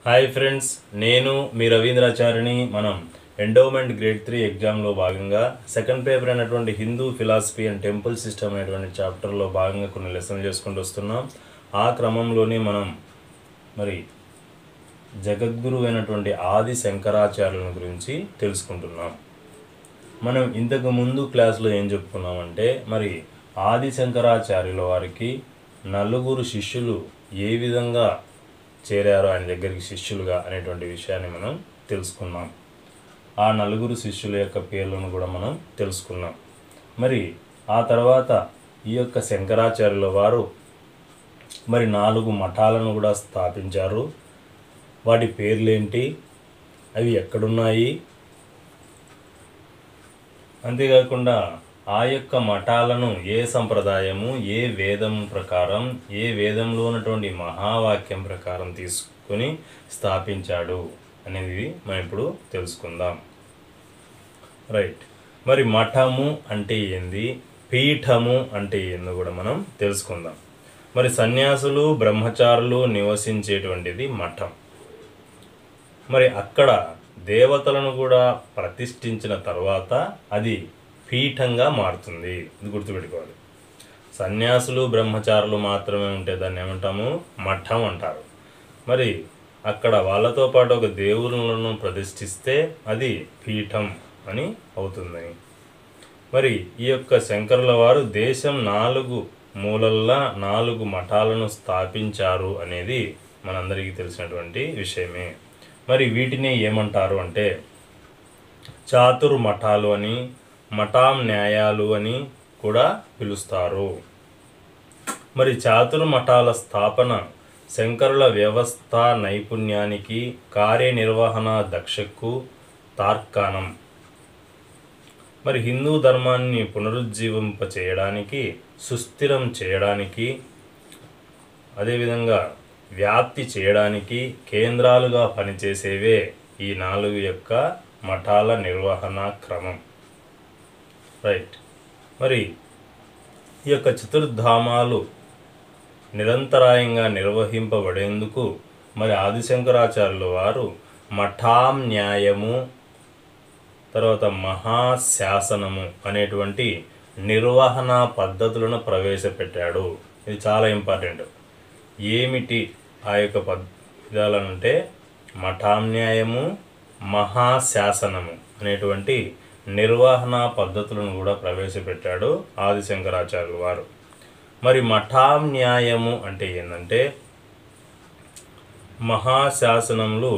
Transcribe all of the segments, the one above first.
hi friends నేను మీ రవీంద్రాచారిని మనం endowment grade three ఎగ్జామ్లో భాగంగా సెకండ్ పేపర్ అయినటువంటి Hindu philosophy and temple system అనేటువంటి చాప్టర్లో భాగంగా కొన్ని లెసన్లు చేసుకుంటూ వస్తున్నాం ఆ క్రమంలోనే మనం మరి జగద్గురు అయినటువంటి ఆది శంకరాచార్యుల గురించి తెలుసుకుంటున్నాం మనం ఇంతకు ముందు క్లాస్లో ఏం చెప్పుకున్నామంటే మరి ఆది శంకరాచార్యుల వారికి నలుగురు శిష్యులు ఏ విధంగా చేరారో ఆయన దగ్గరికి శిష్యులుగా అనేటువంటి విషయాన్ని మనం తెలుసుకున్నాం ఆ నలుగురు శిష్యుల యొక్క పేర్లను కూడా మనం తెలుసుకున్నాం మరి ఆ తర్వాత ఈ యొక్క శంకరాచార్యుల వారు మరి నాలుగు మఠాలను కూడా స్థాపించారు వాటి పేర్లేంటి అవి ఎక్కడున్నాయి అంతేకాకుండా ఆ యొక్క మఠాలను ఏ సంప్రదాయము ఏ వేదం ప్రకారం ఏ వేదంలో ఉన్నటువంటి మహావాక్యం ప్రకారం తీసుకొని స్థాపించాడు అనేది మనం ఇప్పుడు తెలుసుకుందాం రైట్ మరి మఠము అంటే ఏంది పీఠము అంటే ఏందో కూడా మనం తెలుసుకుందాం మరి సన్యాసులు బ్రహ్మచారులు నివసించేటువంటిది మఠం మరి అక్కడ దేవతలను కూడా ప్రతిష్ఠించిన తర్వాత అది పీఠంగా మారుతుంది ఇది గుర్తుపెట్టుకోవాలి సన్యాసులు బ్రహ్మచారులు మాత్రమే ఉంటే దాన్ని ఏమంటాము మఠం అంటారు మరి అక్కడ వాళ్ళతో పాటు ఒక దేవుళ్ళను ప్రతిష్ఠిస్తే అది పీఠం అని అవుతుందని మరి ఈ యొక్క శంకరుల వారు దేశం నాలుగు మూలల్లా నాలుగు మఠాలను స్థాపించారు అనేది మనందరికీ తెలిసినటువంటి విషయమే మరి వీటిని ఏమంటారు అంటే చాతుర్ మఠాలు అని మఠాం న్యాయాలు అని కూడా పిలుస్తారు మరి చాతుర్ మఠాల స్థాపన శంకరుల వ్యవస్థ నైపుణ్యానికి కార్యనిర్వహణ దక్షకు తార్కాణం మరి హిందూ ధర్మాన్ని పునరుజ్జీవింప చేయడానికి సుస్థిరం చేయడానికి అదేవిధంగా వ్యాప్తి చేయడానికి కేంద్రాలుగా పనిచేసేవే ఈ నాలుగు యొక్క మఠాల నిర్వహణ క్రమం రైట్ మరి ఈ యొక్క చతుర్ధామాలు నిరంతరాయంగా నిర్వహింపబడేందుకు మరి ఆదిశంకరాచార్యుల వారు మఠాం న్యాయము తర్వాత మహాశాసనము అనేటువంటి నిర్వహణ పద్ధతులను ప్రవేశపెట్టాడు ఇది చాలా ఇంపార్టెంట్ ఏమిటి ఆ యొక్క పద్యాలనంటే మఠాన్యాయము మహాశాసనము అనేటువంటి నిర్వహణ పద్ధతులను కూడా ప్రవేశపెట్టాడు ఆదిశంకరాచార్యులు వారు మరి మఠాన్యాయము అంటే ఏంటంటే మహాశాసనములు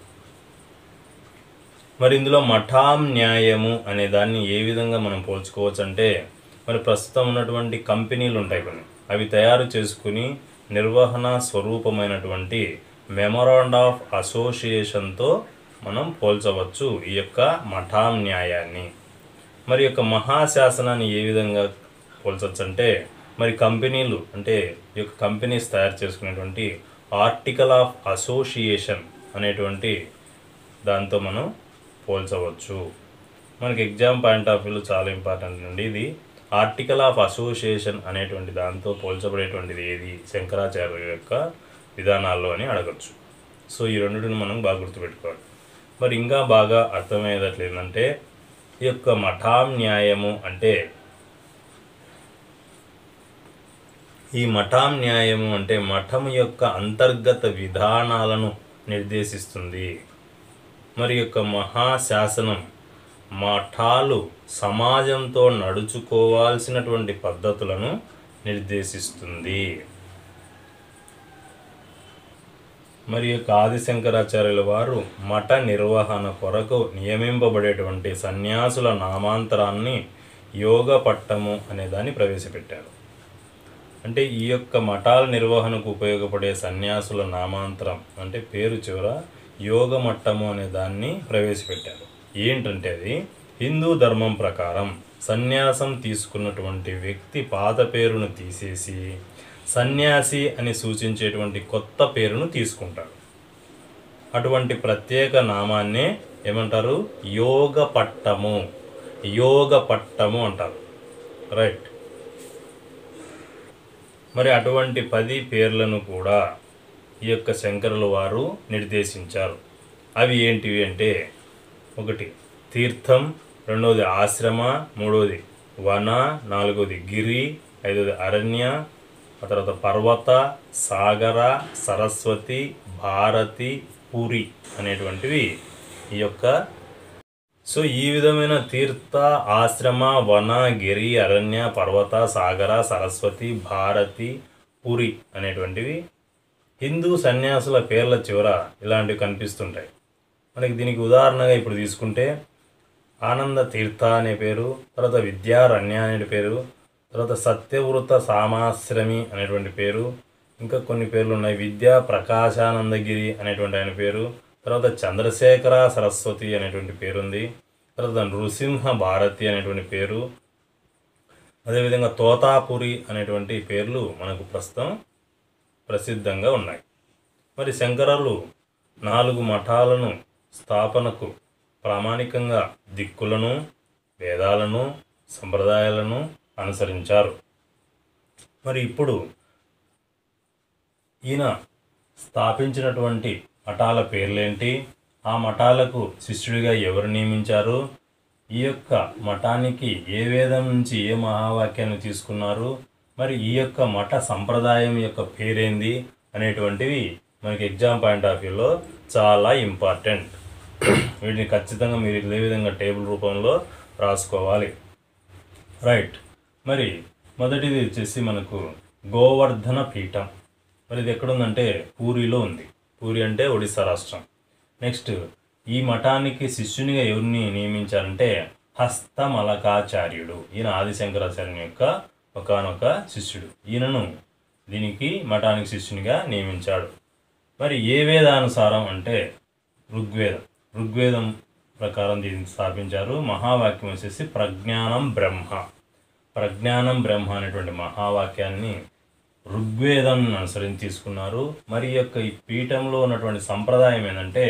మరి ఇందులో మఠాం న్యాయము అనే దాన్ని ఏ విధంగా మనం పోల్చుకోవచ్చు అంటే మరి ప్రస్తుతం ఉన్నటువంటి కంపెనీలు ఉంటాయి కొన్ని అవి తయారు చేసుకుని నిర్వహణ స్వరూపమైనటువంటి మెమొరాండ్ ఆఫ్ అసోసియేషన్తో మనం పోల్చవచ్చు ఈ యొక్క మఠాం న్యాయాన్ని మరి యొక్క మహాశాసనాన్ని ఏ విధంగా పోల్చవచ్చు అంటే మరి కంపెనీలు అంటే ఈ యొక్క కంపెనీస్ తయారు చేసుకునేటువంటి ఆర్టికల్ ఆఫ్ అసోసియేషన్ అనేటువంటి దాంతో మనం పోల్చవచ్చు మనకి ఎగ్జామ్ పాయింట్ ఆఫ్ వ్యూలో చాలా ఇంపార్టెంట్ అండి ఇది ఆర్టికల్ ఆఫ్ అసోసియేషన్ అనేటువంటి దాంతో పోల్చబడేటువంటిది ఏది శంకరాచార్యుల యొక్క విధానాల్లో అని అడగచ్చు సో ఈ రెండింటిని మనం బాగా గుర్తుపెట్టుకోవాలి మరి ఇంకా బాగా అర్థమయ్యేటట్లు ఏంటంటే ఈ యొక్క మఠాం న్యాయము అంటే ఈ మఠాం న్యాయము అంటే మఠం యొక్క అంతర్గత విధానాలను నిర్దేశిస్తుంది మరి యొక్క మహాశాసనం మఠాలు సమాజంతో నడుచుకోవాల్సినటువంటి పద్ధతులను నిర్దేశిస్తుంది మరి యొక్క ఆదిశంకరాచార్యుల వారు మఠ నిర్వహణ కొరకు నియమింపబడేటువంటి సన్యాసుల నామాంతరాన్ని యోగ పట్టము అనే దాన్ని ప్రవేశపెట్టారు అంటే ఈ యొక్క మఠాల నిర్వహణకు ఉపయోగపడే సన్యాసుల నామాంతరం అంటే పేరు చివర యోగ మట్టము అనే దాన్ని ప్రవేశపెట్టారు ఏంటంటే అది హిందూ ధర్మం ప్రకారం సన్యాసం తీసుకున్నటువంటి వ్యక్తి పాత పేరును తీసేసి సన్యాసి అని సూచించేటువంటి కొత్త పేరును తీసుకుంటారు అటువంటి ప్రత్యేక నామాన్నే ఏమంటారు యోగ పట్టము యోగ పట్టము అంటారు రైట్ మరి అటువంటి పది పేర్లను కూడా ఈ యొక్క శంకరుల వారు నిర్దేశించారు అవి ఏంటివి అంటే ఒకటి తీర్థం రెండవది ఆశ్రమ మూడవది వన నాలుగవది గిరి ఐదవది అరణ్య ఆ తర్వాత పర్వత సాగర సరస్వతి భారతి పూరి అనేటువంటివి ఈ యొక్క సో ఈ విధమైన తీర్థ ఆశ్రమ వన గిరి అరణ్య పర్వత సాగర సరస్వతి భారతి పురి అనేటువంటివి హిందూ సన్యాసుల పేర్ల చివర ఇలాంటివి కనిపిస్తుంటాయి మనకి దీనికి ఉదాహరణగా ఇప్పుడు తీసుకుంటే ఆనంద తీర్థ అనే పేరు తర్వాత విద్యారణ్య అనే పేరు తర్వాత సత్యవృత సామాశ్రమి అనేటువంటి పేరు ఇంకా కొన్ని పేర్లు ఉన్నాయి విద్యా ప్రకాశానందగిరి అనేటువంటి ఆయన పేరు తర్వాత చంద్రశేఖర సరస్వతి అనేటువంటి పేరు ఉంది తర్వాత నృసింహ భారతి అనేటువంటి పేరు అదేవిధంగా తోతాపురి అనేటువంటి పేర్లు మనకు ప్రస్తుతం ప్రసిద్ధంగా ఉన్నాయి మరి శంకరులు నాలుగు మఠాలను స్థాపనకు ప్రామాణికంగా దిక్కులను వేదాలను సంప్రదాయాలను అనుసరించారు మరి ఇప్పుడు ఈయన స్థాపించినటువంటి మఠాల పేర్లేంటి ఆ మఠాలకు శిష్యుడిగా ఎవరు నియమించారు ఈ యొక్క మఠానికి ఏ వేదం నుంచి ఏ మహావాక్యాన్ని తీసుకున్నారు మరి ఈ యొక్క మఠ సంప్రదాయం యొక్క పేరేంది అనేటువంటివి మనకి ఎగ్జామ్ పాయింట్ ఆఫ్ వ్యూలో చాలా ఇంపార్టెంట్ వీటిని ఖచ్చితంగా మీరు ఇదే విధంగా టేబుల్ రూపంలో రాసుకోవాలి రైట్ మరి మొదటిది వచ్చేసి మనకు గోవర్ధన పీఠం మరి ఇది ఎక్కడుందంటే పూరిలో ఉంది పూరి అంటే ఒడిస్సా రాష్ట్రం నెక్స్ట్ ఈ మఠానికి శిష్యునిగా ఎవరిని నియమించారంటే హస్తమలకాచార్యుడు ఈయన ఆదిశంకరాచార్యుని యొక్క ఒకనొక శిష్యుడు ఈయనను దీనికి మఠానికి శిష్యునిగా నియమించాడు మరి ఏ వేదానుసారం అంటే ఋగ్వేదం ఋగ్వేదం ప్రకారం దీన్ని స్థాపించారు మహావాక్యం వచ్చేసి ప్రజ్ఞానం బ్రహ్మ ప్రజ్ఞానం బ్రహ్మ అనేటువంటి మహావాక్యాన్ని ఋగ్వేదం అనుసరించి తీసుకున్నారు మరి ఈ యొక్క ఈ పీఠంలో ఉన్నటువంటి సంప్రదాయం ఏంటంటే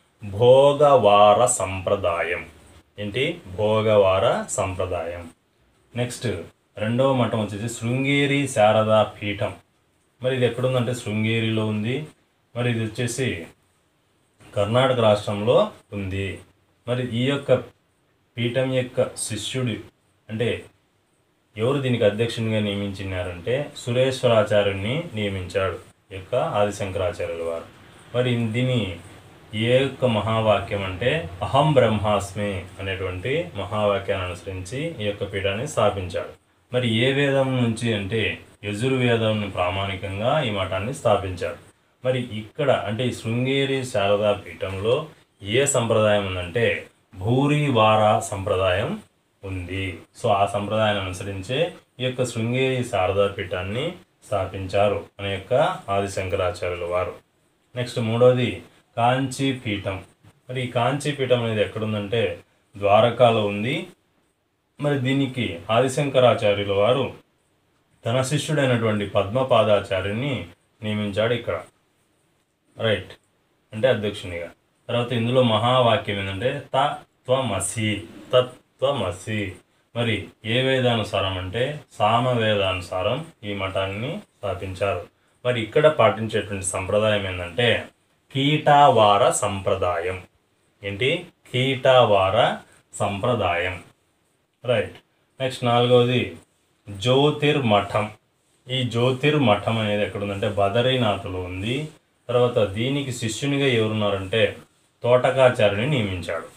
భోగవార సంప్రదాయం ఏంటి భోగవార సంప్రదాయం నెక్స్ట్ రెండవ మఠం వచ్చేసి శృంగేరి శారదా పీఠం మరి ఇది ఎక్కడుందంటే శృంగేరిలో ఉంది మరి ఇది వచ్చేసి కర్ణాటక రాష్ట్రంలో ఉంది మరి ఈ యొక్క పీఠం యొక్క శిష్యుడు అంటే ఎవరు దీనికి అధ్యక్షునిగా నియమించినారంటే సురేశ్వరాచార్యుని నియమించాడు ఈ యొక్క ఆదిశంకరాచార్యుల వారు మరి దీని ఏ యొక్క మహావాక్యం అంటే అహం బ్రహ్మాస్మి అనేటువంటి మహావాక్యాన్ని అనుసరించి ఈ యొక్క పీఠాన్ని స్థాపించాడు మరి ఏ వేదం నుంచి అంటే యజుర్వేదం ప్రామాణికంగా ఈ మఠాన్ని స్థాపించాడు మరి ఇక్కడ అంటే ఈ శృంగేరి శారదా పీఠంలో ఏ సంప్రదాయం ఉందంటే భూరి వార సంప్రదాయం ఉంది సో ఆ సంప్రదాయాన్ని అనుసరించే ఈ యొక్క శృంగేరి శారదా పీఠాన్ని స్థాపించారు అనే యొక్క ఆదిశంకరాచార్యుల వారు నెక్స్ట్ మూడవది కాంచీ పీఠం మరి ఈ కాంచీ పీఠం అనేది ఎక్కడుందంటే ద్వారకాలో ఉంది మరి దీనికి ఆదిశంకరాచార్యుల వారు తన శిష్యుడైనటువంటి పద్మపాదాచార్యుని నియమించాడు ఇక్కడ రైట్ అంటే అధ్యక్షునిగా తర్వాత ఇందులో మహావాక్యం ఏంటంటే తత్వమసి తత్వమసి మరి ఏ వేదానుసారం అంటే సామ వేదానుసారం ఈ మఠాన్ని స్థాపించారు మరి ఇక్కడ పాటించేటువంటి సంప్రదాయం ఏంటంటే కీటావార సంప్రదాయం ఏంటి కీటావార సంప్రదాయం రైట్ నెక్స్ట్ నాలుగవది జ్యోతిర్మఠం ఈ జ్యోతిర్మఠం అనేది ఎక్కడుందంటే బదరీనాథ్లో ఉంది తర్వాత దీనికి శిష్యునిగా ఎవరున్నారంటే తోటకాచార్యుని నియమించాడు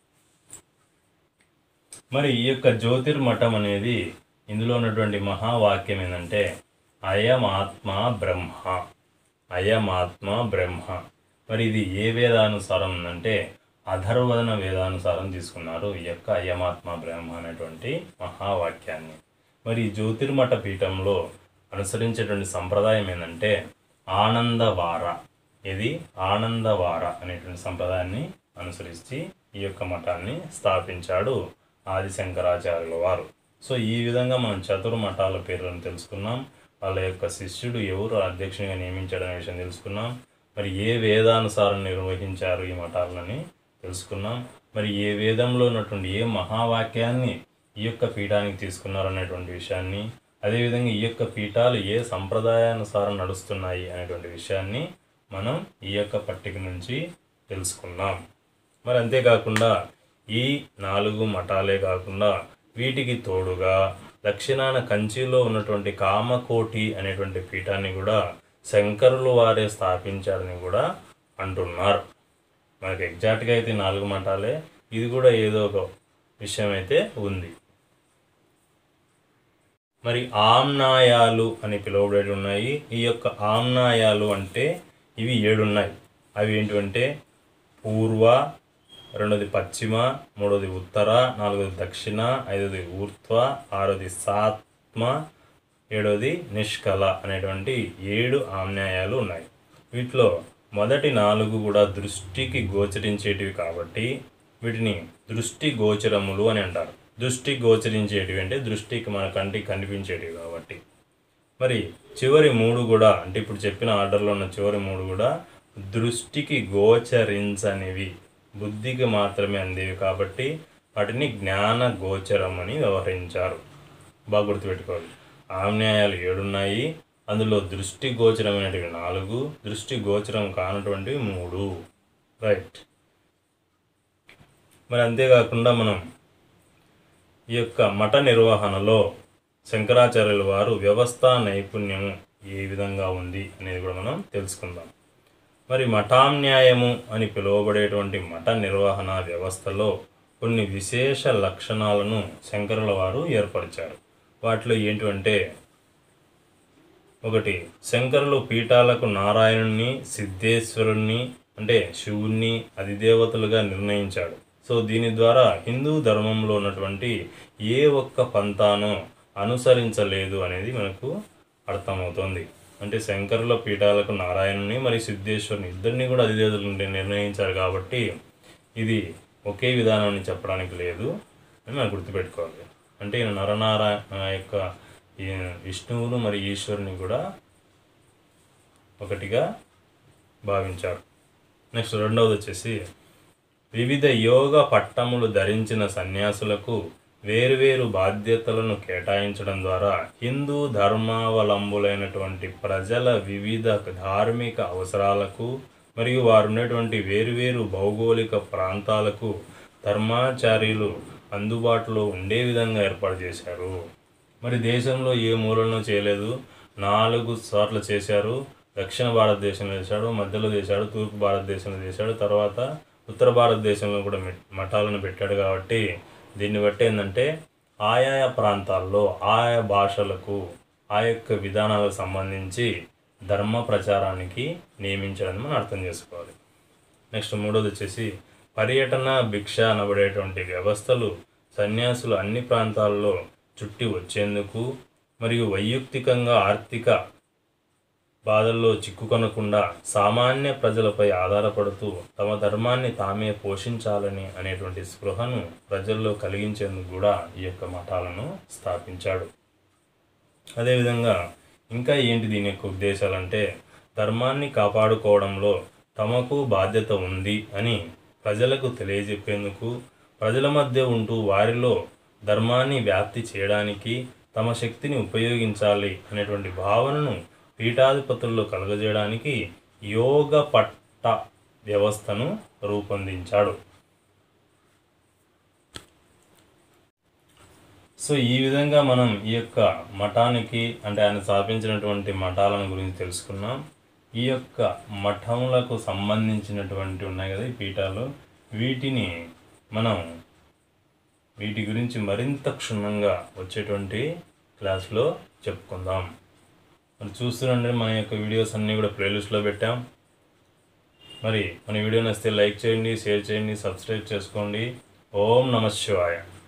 మరి ఈ యొక్క జ్యోతిర్మఠం అనేది ఇందులో ఉన్నటువంటి మహావాక్యం ఏంటంటే అయమాత్మ బ్రహ్మ అయమాత్మ బ్రహ్మ మరి ఇది ఏ వేదానుసారం ఉందంటే అధర్వదన వేదానుసారం తీసుకున్నారు ఈ యొక్క అయమాత్మ బ్రహ్మ అనేటువంటి మహావాక్యాన్ని మరి ఈ జ్యోతిర్మఠ పీఠంలో అనుసరించేటువంటి సంప్రదాయం ఏంటంటే ఆనందవార ఇది ఆనందవార అనేటువంటి సంప్రదాయాన్ని అనుసరించి ఈ యొక్క మఠాన్ని స్థాపించాడు ఆదిశంకరాచార్యుల వారు సో ఈ విధంగా మనం చతుర్ మఠాల పేర్లను తెలుసుకున్నాం వాళ్ళ యొక్క శిష్యుడు ఎవరు అధ్యక్షునిగా నియమించాడు అనే విషయం తెలుసుకున్నాం మరి ఏ వేదానుసారం నిర్వహించారు ఈ మఠాలని తెలుసుకున్నాం మరి ఏ వేదంలో ఉన్నటువంటి ఏ మహావాక్యాన్ని ఈ యొక్క పీఠానికి తీసుకున్నారు అనేటువంటి విషయాన్ని అదేవిధంగా ఈ యొక్క పీఠాలు ఏ సంప్రదాయానుసారం నడుస్తున్నాయి అనేటువంటి విషయాన్ని మనం ఈ యొక్క పట్టిక నుంచి తెలుసుకున్నాం మరి అంతేకాకుండా ఈ నాలుగు మఠాలే కాకుండా వీటికి తోడుగా దక్షిణాన కంచిలో ఉన్నటువంటి కామకోటి అనేటువంటి పీఠాన్ని కూడా శంకరులు వారే స్థాపించారని కూడా అంటున్నారు మనకి ఎగ్జాక్ట్గా అయితే ఈ నాలుగు మఠాలే ఇది కూడా ఏదో ఒక విషయం అయితే ఉంది మరి ఆమ్నాయాలు అని పిలువబడి ఉన్నాయి ఈ యొక్క ఆమ్నాయాలు అంటే ఇవి ఏడు ఉన్నాయి అవి ఏంటంటే పూర్వ రెండోది పశ్చిమ మూడోది ఉత్తర నాలుగోది దక్షిణ ఐదోది ఊర్ధ్వ ఆరోది సాత్మ ఏడోది నిష్కల అనేటువంటి ఏడు ఆమ్నాయాలు ఉన్నాయి వీటిలో మొదటి నాలుగు కూడా దృష్టికి గోచరించేటివి కాబట్టి వీటిని దృష్టి గోచరములు అని అంటారు దృష్టి గోచరించేటివి అంటే దృష్టికి మన కంటికి కనిపించేటివి కాబట్టి మరి చివరి మూడు కూడా అంటే ఇప్పుడు చెప్పిన ఆర్డర్లో ఉన్న చివరి మూడు కూడా దృష్టికి గోచరించనివి బుద్ధికి మాత్రమే అందేవి కాబట్టి వాటిని జ్ఞాన గోచరం అని వ్యవహరించారు బాగా గుర్తుపెట్టుకోవాలి ఆమ్నాయాలు ఏడున్నాయి అందులో దృష్టి గోచరమైనటివి నాలుగు దృష్టి గోచరం కానటువంటివి మూడు రైట్ మరి అంతేకాకుండా మనం ఈ యొక్క మఠ నిర్వహణలో శంకరాచార్యుల వారు వ్యవస్థా నైపుణ్యము ఏ విధంగా ఉంది అనేది కూడా మనం తెలుసుకుందాం మరి మఠాన్యాయము అని పిలువబడేటువంటి మఠ నిర్వహణ వ్యవస్థలో కొన్ని విశేష లక్షణాలను శంకరుల వారు ఏర్పరిచారు వాటిలో ఏంటివంటే ఒకటి శంకరులు పీఠాలకు నారాయణుణ్ణి సిద్ధేశ్వరుణ్ణి అంటే శివుణ్ణి అధిదేవతలుగా నిర్ణయించాడు సో దీని ద్వారా హిందూ ధర్మంలో ఉన్నటువంటి ఏ ఒక్క పంతానో అనుసరించలేదు అనేది మనకు అర్థమవుతుంది అంటే శంకరుల పీఠాలకు నారాయణుని మరి సిద్ధేశ్వరుని ఇద్దరిని కూడా అధిదేవతలు ఉంటే నిర్ణయించారు కాబట్టి ఇది ఒకే విధానం అని చెప్పడానికి లేదు అని మనం గుర్తుపెట్టుకోవాలి అంటే ఈయన నరనారాయణ యొక్క ఈ విష్ణువును మరి ఈశ్వరుని కూడా ఒకటిగా భావించారు నెక్స్ట్ రెండవది వచ్చేసి వివిధ యోగ పట్టములు ధరించిన సన్యాసులకు వేరువేరు బాధ్యతలను కేటాయించడం ద్వారా హిందూ ధర్మావలంబులైనటువంటి ప్రజల వివిధ ధార్మిక అవసరాలకు మరియు వారు ఉన్నటువంటి వేరువేరు భౌగోళిక ప్రాంతాలకు ధర్మాచార్యులు అందుబాటులో ఉండే విధంగా ఏర్పాటు చేశారు మరి దేశంలో ఏ మూలలో చేయలేదు నాలుగు చోట్ల చేశారు దక్షిణ భారతదేశంలో చేశాడు మధ్యలో చేశాడు తూర్పు భారతదేశంలో చేశాడు తర్వాత ఉత్తర భారతదేశంలో కూడా మెట్- మఠాలను పెట్టాడు కాబట్టి దీన్ని బట్టి ఏంటంటే ఆయా ప్రాంతాల్లో ఆయా భాషలకు ఆ యొక్క విధానాలకు సంబంధించి ధర్మ ప్రచారానికి నియమించడానికి మనం అర్థం చేసుకోవాలి నెక్స్ట్ మూడోది వచ్చేసి పర్యటన భిక్ష అనబడేటువంటి వ్యవస్థలు సన్యాసులు అన్ని ప్రాంతాల్లో చుట్టి వచ్చేందుకు మరియు వైయక్తికంగా ఆర్థిక బాధల్లో చిక్కుకొనకుండా సామాన్య ప్రజలపై ఆధారపడుతూ తమ ధర్మాన్ని తామే పోషించాలని అనేటువంటి స్పృహను ప్రజల్లో కలిగించేందుకు కూడా ఈ యొక్క మఠాలను స్థాపించాడు అదేవిధంగా ఇంకా ఏంటి దీని యొక్క ఉద్దేశాలంటే ధర్మాన్ని కాపాడుకోవడంలో తమకు బాధ్యత ఉంది అని ప్రజలకు తెలియజెప్పేందుకు ప్రజల మధ్య ఉంటూ వారిలో ధర్మాన్ని వ్యాప్తి చేయడానికి తమ శక్తిని ఉపయోగించాలి అనేటువంటి భావనను పీఠాధిపతుల్లో కలుగజేయడానికి యోగ పట్ట వ్యవస్థను రూపొందించాడు సో ఈ విధంగా మనం ఈ యొక్క మఠానికి అంటే ఆయన స్థాపించినటువంటి మఠాలను గురించి తెలుసుకున్నాం ఈ యొక్క మఠములకు సంబంధించినటువంటి ఉన్నాయి కదా ఈ పీఠాలు వీటిని మనం వీటి గురించి మరింత క్షుణ్ణంగా వచ్చేటువంటి క్లాస్లో చెప్పుకుందాం మరి చూస్తుండండి మన యొక్క వీడియోస్ అన్నీ కూడా ప్లేలిస్ట్లో పెట్టాం మరి మన వీడియో నచ్చితే లైక్ చేయండి షేర్ చేయండి సబ్స్క్రైబ్ చేసుకోండి ఓం నమ శివాయ